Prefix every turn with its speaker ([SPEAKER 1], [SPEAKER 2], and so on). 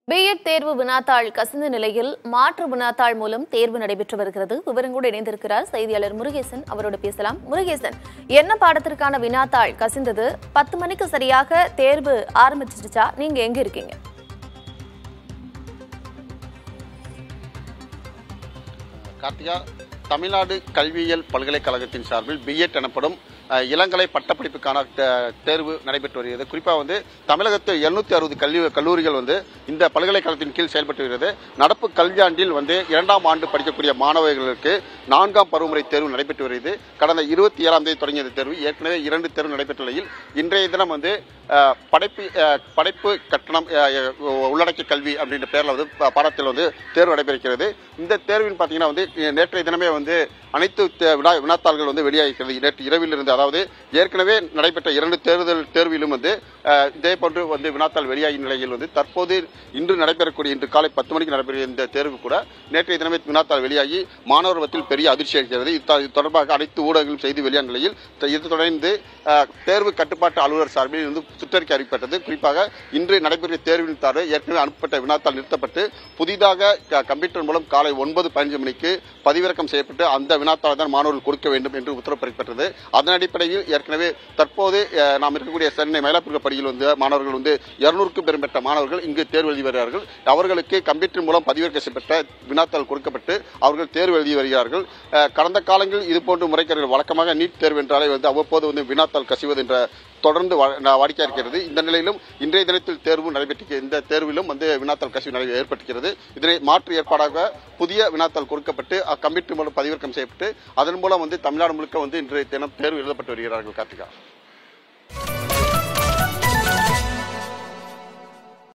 [SPEAKER 1] BEd தேர்வு வினாத்தாள் கசிந்த நிலையில் மாற்று வினாத்தாள் மூலம் தேர்வு நடைபெற்று வருகிறது விவரங்களோடு இணைந்திருக்கிறார் செய்தியாளர் முருகேசன் அவரோடு பேசலாம் முருகேசன் என்ன பாடத்திற்கான வினாத்தாள் கசிந்தது பத்து மணிக்கு சரியாக தேர்வு ஆரம்பிச்சிருச்சா நீங்க எங்க இருக்கீங்க
[SPEAKER 2] கார்த்திகா தமிழ்நாடு கல்வியியல் பல்கலைக்கழகத்தின் சார்பில் பிஎட் எனப்படும் அஹ், இளங்கலை பட்டப்படிப்புக்கான தே- தேர்வு நடைபெற்று வருகிறது குறிப்பாக வந்து தமிழகத்தில் 760 அறுபது கல்வி கல்லூரிகள் வந்து இந்த பல்கலைக்கழகத்தின் கீழ் செயல்பட்டு வருகிறது நடப்பு கல்வியாண்டில் வந்து இரண்டாம் ஆண்டு படிக்கக்கூடிய மாணவர்களுக்கு நான்காம் பருவமுறை தேர்வு நடைபெற்று வருகிறது கடந்த இருபத்தி ஏழாம் தேதி தொடங்கிய இந்த தேர்வு ஏற்கனவே இரண்டு தேர்வு நடைபெற்ற நிலையில் இன்றைய தினம் வந்து அஹ், படைப்பு அஹ், படைப்பு கட்டணம் அஹ், அஹ், உள்ளடக்கிய கல்வி அப்படின்ற பேரில் வந்து ப- பாடத்தில் வந்து தேர்வு நடைபெறுகிறது இந்த தேர்வின் பார்த்தீங்கன்னா வந்து அஹ், நேற்றைய தினமே வந்து அனைத்து தே- வினா வினாத்தாள்கள் வந்து வெளியாகிறது நேற்று இரவில் இருந்து அதாவது ஏற்கனவே நடைபெற்ற இரண்டு தேர்தல் தேர்விலும் வந்து அஹ், இதே போன்று வந்து வினாத்தாள் வெளியாகிய நிலையில் வந்து தற்போது இன்று நடைபெறக்கூடிய இன்று காலை பத்து மணிக்கு நடைபெறும் இந்த தேர்வு கூட நேற்றைய தினமே வினாத்தாள் வெளியாகி மாணவர் மத்தியில் பெரிய அதிர்ச்சி அளிக்கிறது இது த- இது தொடர்பாக அனைத்து ஊடகங்களும் செய்தி வெளியான நிலையில் த- இது தொடர்ந்து அஹ், தேர்வு கட்டுப்பாட்டு அலுவலர் சார்பில் இருந்து சுற்றறிக்கை அறிவிக்கப்பட்டது குறிப்பாக இன்று நடைபெற்ற தேர்வின் தாடு ஏற்கனவே அனுப்பப்பட்ட வினாத்தாள் நிறுத்தப்பட்டு புதிதாக க- கம்ப்யூட்டர் மூலம் காலை ஒன்பது பதினஞ்சு மணிக்கு பதிவிறக்கம் செய்யப்பட்டு அந்த வினாத்தாளை தான் மாணவர்கள் கொடுக்க வேண்டும் என்று உத்தரவு பிறப்பிக்கப்பட்டது அதன் அடிப்படையில் ஏற்கனவே தற்போது அஹ், நாம் இருக்கக்கூடிய சென்னை மயிலாப்பூர் பள்ளியில் வந்து மாணவர்கள் வந்து இருநூறுக்கும் பெரும்பட்ட மாணவர்கள் இங்கு தேர்வு எழுதி வருகிறார்கள் அவர்களுக்கு கம்ப்யூட்டர் மூலம் பதிவிறக்கம் செய்யப்பட்ட வினாத்தாள் கொடுக்கப்பட்டு அவர்கள் தேர்வு எழுதி வருகிறார்கள் அஹ், கடந்த காலங்களில் இதுபோன்ற முறைகேடுகள் வழக்கமாக நீட் தேர்வு என்றாலே வந்து அவ்வப்போது வந்து வினாத்தாள் கசிவது என்ற தொடர்ந்து வா- நா- வாடிக்கையா இருக்கிறது இந்த நிலையிலும் இன்றைய தினத்தில் தேர்வு நடைபெற்ற இந்த தேர்விலும் வந்து வினாத்தாள் கசிவு நடை ஏற்பட்டிருக்கிறது இதனை மாற்று ஏற்பாடாக புதிய வினாத்தாள் கொடுக்கப்பட்டு கம்ப்யூட்டர் மூலம் பதிவிறக்கம் செய்யப்பட்டு அதன் மூலம் வந்து தமிழ்நாடு முழுக்க வந்து இன்றைய தினம் தேர்வு எழுதப்பட்டு வருகிறார்கள் கார்த்திகா